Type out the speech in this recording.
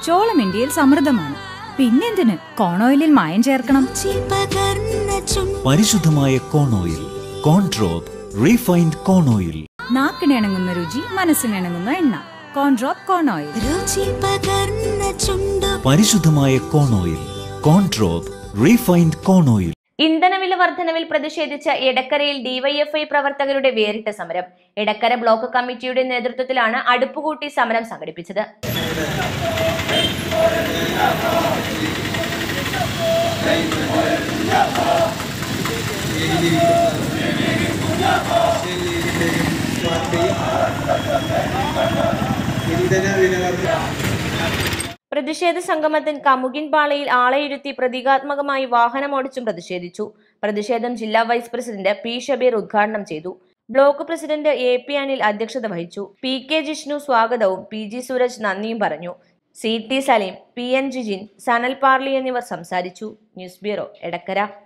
ചോളം ഇന്ത്യയിൽ സമൃദ്ധമാണ് പിന്നെന്തിന് കോണോയിലിൽ മായം ചേർക്കണം രുചി പകർന്ന ചുണ്ട് പരിശുദ്ധമായ കോണോയിൽ കോൺട്രോപ്പ് റീഫൈൻഡ് കോണോയിൽ നാക്കിനിണങ്ങുന്ന രുചി മനസ്സിനിണങ്ങുന്ന എണ്ണ കോൺഡ്രോപ്പ് കോണോയിൽ രുചി പകർന്ന ചുണ്ടു പരിശുദ്ധമായ കോണോയിൽ കോൺട്രോപ്പ് റീഫൈൻഡ് കോണോയിൽ ഇന്ധനവില വർധനവിൽ പ്രതിഷേധിച്ച് എടക്കരയിൽ ഡിവൈഎഫ്ഐ പ്രവർത്തകരുടെ വേറിട്ട സമരം എടക്കര ബ്ലോക്ക് കമ്മിറ്റിയുടെ നേതൃത്വത്തിലാണ് അടുപ്പുകൂട്ടി സമരം സംഘടിപ്പിച്ചത് പ്രതിഷേധ സംഗമത്തിൽ കമുകിൻ പാളയിൽ ആളെയിരുത്തി പ്രതീകാത്മകമായി വാഹനമോടിച്ചും പ്രതിഷേധിച്ചു പ്രതിഷേധം ജില്ലാ വൈസ് പ്രസിഡന്റ് പി ഷബീർ ഉദ്ഘാടനം ചെയ്തു block president A P Anil അധ്യക്ഷത വഹിച്ചു പി കെ ജിഷ്ണു സ്വാഗതവും പി ജി സൂരജ് നന്ദിയും പറഞ്ഞു C T Saleem P N Jijin Sanal Parli എന്നിവർ സംസാരിച്ചു ന്യൂസ് ബ്യൂറോ എടക്കര